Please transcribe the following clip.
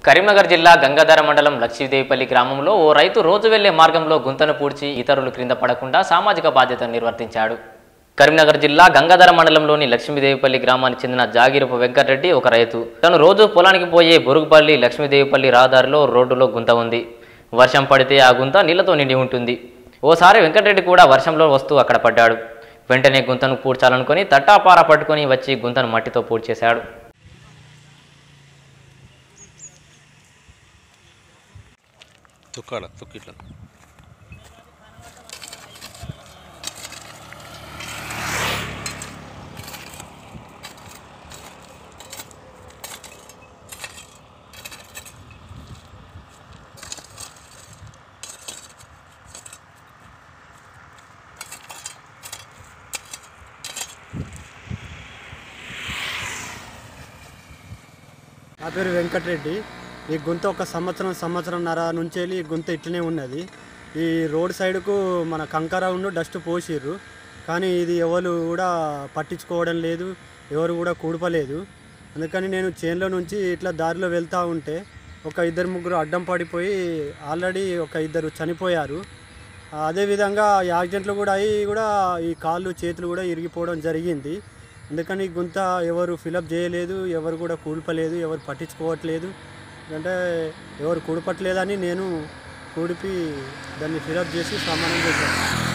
కరీంనగర్ జిల్లా గంగాధర మండలం లక్ష్మీదేవిపల్లి గ్రామంలో ఓ రైతు రోజు వెళ్లే మార్గంలో గుంతను పూడ్చి ఇతరులు క్రింద పడకుండా సామాజిక బాధ్యతను నిర్వర్తించాడు కరీంనగర్ జిల్లా గంగాధర మండలంలోని లక్ష్మీదేవిపల్లి గ్రామానికి చెందిన జాగిరపు వెంకటరెడ్డి ఒక రైతు తను రోజు పొలానికి పోయే బొరుగుపల్లి లక్ష్మీదేవిపల్లి రహదారిలో రోడ్డులో గుంత ఉంది వర్షం పడితే ఆ గుంత నీళ్లతో నిండి ఉంటుంది ఓసారి వెంకటరెడ్డి కూడా వర్షంలో వస్తూ అక్కడ పడ్డాడు వెంటనే గుంతను పూడ్చాలనుకొని తట్టాపార పట్టుకొని వచ్చి గుంతను మట్టితో పూడ్చేశాడు తుక్కాడ తుక్కిట్లా నా పేరు వెంకటరెడ్డి ఈ గుంత ఒక సంవత్సరం సంవత్సరంన్నర నుంచి వెళ్ళి ఈ గుంత ఇట్లనే ఉన్నది ఈ రోడ్ సైడ్కు మన కంకర ఉండు డస్ట్ పోసిర్రు కానీ ఇది ఎవరు కూడా పట్టించుకోవడం లేదు ఎవరు కూడా కూడపలేదు అందుకని నేను చేన్లో నుంచి ఇట్లా దారిలో వెళ్తూ ఉంటే ఒక ఇద్దరు ముగ్గురు అడ్డం పడిపోయి ఆల్రెడీ ఒక ఇద్దరు చనిపోయారు అదేవిధంగా యాక్సిడెంట్లు కూడా అయ్యి కూడా ఈ కాళ్ళు చేతులు కూడా ఇరిగిపోవడం జరిగింది అందుకని ఈ గుంత ఎవరు ఫిలప్ చేయలేదు ఎవరు కూడా కూల్పలేదు ఎవరు పట్టించుకోవట్లేదు అంటే ఎవరు కూడపట్లేదని నేను కూడిపి దాన్ని ఫిలప్ చేసి సమానం చేశాను